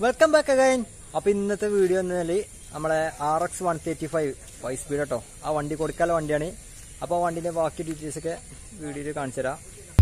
welcome back again അപ്പൊ ഇന്നത്തെ video എന്നാല് നമ്മളെ R X one thirty five five speed കേട്ടോ ആ വണ്ടി കൊടുക്കാല വണ്ടിയാണ് അപ്പോൾ ആ വണ്ടിന്റെ ബാക്കി ഡീറ്റെയിൽസ് ഒക്കെ വീഡിയോയിൽ കാണിച്ചു തരാം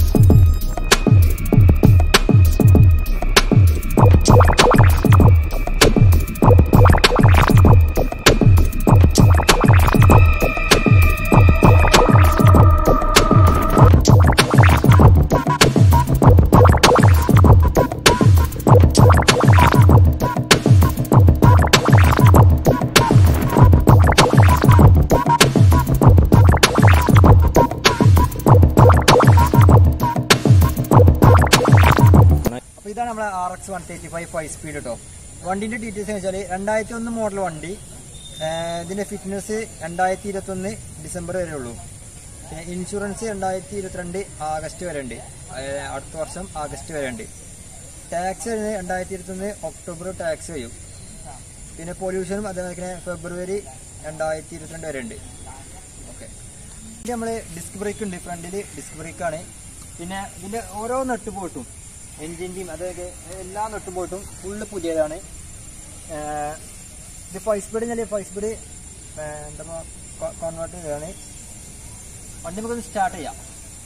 അപ്പൊ ഇതാണ് നമ്മളെ R X one thirty five five speed കേട്ടോ വണ്ടിന്റെ ഡീറ്റെയിൽസ് എന്ന് വെച്ചാൽ രണ്ടായിരത്തി ഒന്ന് മോഡൽ വണ്ടി ഏർ ഇതിന്റെ ഫിറ്റ്നസ് രണ്ടായിരത്തി ഇരുപത്തി ഒന്ന് ഡിസംബർ വരെ ഉള്ളൂ പിന്നെ ഇൻഷുറൻസ് രണ്ടായിരത്തി ഇരുപത്തിരണ്ട് ആഗസ്റ്റ് വരെ ഉണ്ട് ഏർ അടുത്ത വർഷം ആഗസ്റ്റ് വരെ ഉണ്ട് ടാക്സ് വരുന്നത് രണ്ടായിരത്തി ഇരുപത്തൊന്ന് ഒക്ടോബർ ടാക്സ് കഴിയും പിന്നെ പൊല്യൂഷനും അതേപോലെ തന്നെ ഫെബ്രുവരി രണ്ടായിരത്തി ഇരുപത്തിരണ്ട് വരെ ഉണ്ട് ഓക്കെ ഇതിൽ നമ്മൾ ഡിസ്ക് ബ്രേക്ക് ഉണ്ട് ഫ്രണ്ടിൽ ഡിസ്ക് ബ്രേക്കാണ് പിന്നെ ഇതിന്റെ ഓരോ നെട്ട് പോയിട്ടും എൻജിൻ്റെയും അതൊക്കെ എല്ലാ നെട്ട് പോയിട്ടും ഫുള്ള് പുതിയതാണ് ഏർ ഇത് ഫൈവ് സ്പീഡ് ഞാൻ ഫൈവ് സ്പീഡ് എന്താ കൺവേർട്ട് ചെയ്തതാണ് വണ്ടി നമുക്കൊന്ന് സ്റ്റാർട്ട് ചെയ്യാം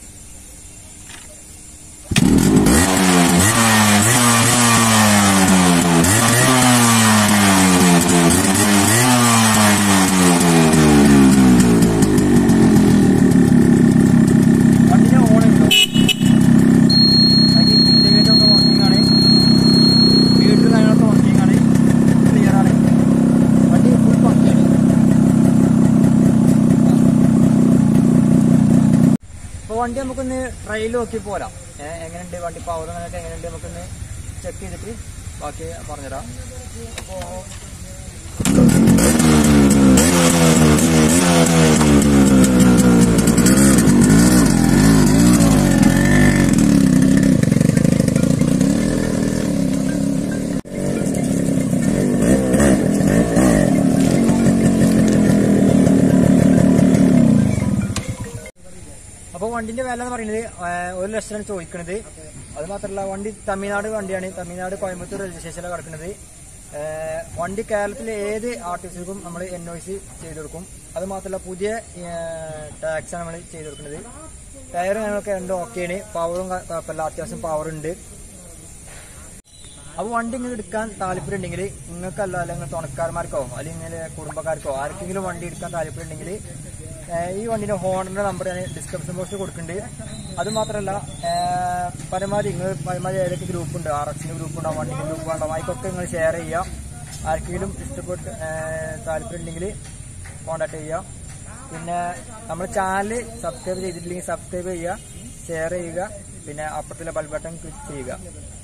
വണ്ടിന്റെ ഓൺ ഉണ്ടോ ബാക്കി ഇൻഡിക്കേറ്റർ ഒക്കെ വർക്കിംഗ് ആണ് മീറ്റർ കാര്യങ്ങളൊക്കെ വർക്കിംഗ് ആണ് ക്ലിയർ ആണ് വണ്ടി ഫുൾ പക്കയാണ് അപ്പോൾ വണ്ടി നമുക്കൊന്ന് ട്രയൽ നോക്കി പോരാം ഏഹ് എങ്ങനെയുണ്ട് വണ്ടി പവർ അങ്ങനെയൊക്കെ എങ്ങനെയുണ്ട് നമുക്കൊന്ന് ചെക്ക് ചെയ്തിട്ട് ബാക്കി പറഞ്ഞുതരാം അപ്പോൾ അപ്പോൾ വണ്ടിന്റെ വില എന്ന് പറയുന്നത് ഏഹ്, ഒരു ലക്ഷമാണ് ചോദിക്കുന്നത് അത് മാത്രമല്ല വണ്ടി തമിഴ്നാട് വണ്ടിയാണ് തമിഴ്നാട് കോയമ്പത്തൂർ രജിസ്ട്രേഷനിലാണ് കിടക്കുന്നത് ഏഹ്, വണ്ടി കേരളത്തിലെ ഏത് ആർട്ടിസ്റ്റുകൾക്കും നമ്മൾ എൻ ഒ സി ചെയ്ത് കൊടുക്കും അത് മാത്രമല്ല പുതിയ ടാക്സ് ആണ് നമ്മൾ ചെയ്ത് കൊടുക്കുന്നത് ടയറും ഞങ്ങൾക്ക് രണ്ടും ഓക്കെയാണ് പവറും കുഴപ്പമില്ല അത്യാവശ്യം പവർ ഉണ്ട് അപ്പോൾ വണ്ടി ഇങ്ങനെ എടുക്കാൻ താല്പര്യം ഉണ്ടെങ്കിൽ നിങ്ങൾക്കല്ല അല്ലെങ്കിൽ തുണക്കാരന്മാർക്കോ അല്ലെങ്കിൽ കുടുംബക്കാർക്കോ ആർക്കെങ്കിലും വണ്ടി എടുക്കാൻ താല്പര്യം ഉണ്ടെങ്കിൽ ഈ വണ്ടിന്റെ ഹോണിന്റെ നമ്പർ ഞാൻ ഡിസ്ക്രിപ്ഷൻ ബോക്സിൽ കൊടുക്കുന്നുണ്ട് അത് മാത്രമല്ല ഏഹ്, പരമാവധി നിങ്ങൾ പരമാവധി ഏതൊക്കെ ഗ്രൂപ്പ് ഉണ്ട് ആർ എക്സിന്റെ ഗ്രൂപ്പ് ഉണ്ടാവും വണ്ടിന്റെ ഗ്രൂപ്പ് ഉണ്ടാവും അതിക്കൊക്കെ നിങ്ങൾ ഷെയർ ചെയ്യുക ആർക്കെങ്കിലും ഇഷ്ടപ്പെട്ട് ഏഹ്, താല്പര്യം ഉണ്ടെങ്കിൽ കോൺടാക്ട് ചെയ്യുക പിന്നെ നമ്മുടെ ചാനൽ സബ്സ്ക്രൈബ് ചെയ്തിട്ടില്ലെങ്കിൽ സബ്സ്ക്രൈബ് ചെയ്യുക ഷെയർ ചെയ്യുക പിന്നെ അപ്പുറത്തുള്ള ബെൽ ബട്ടൺ ക്ലിക്ക് ചെയ്യുക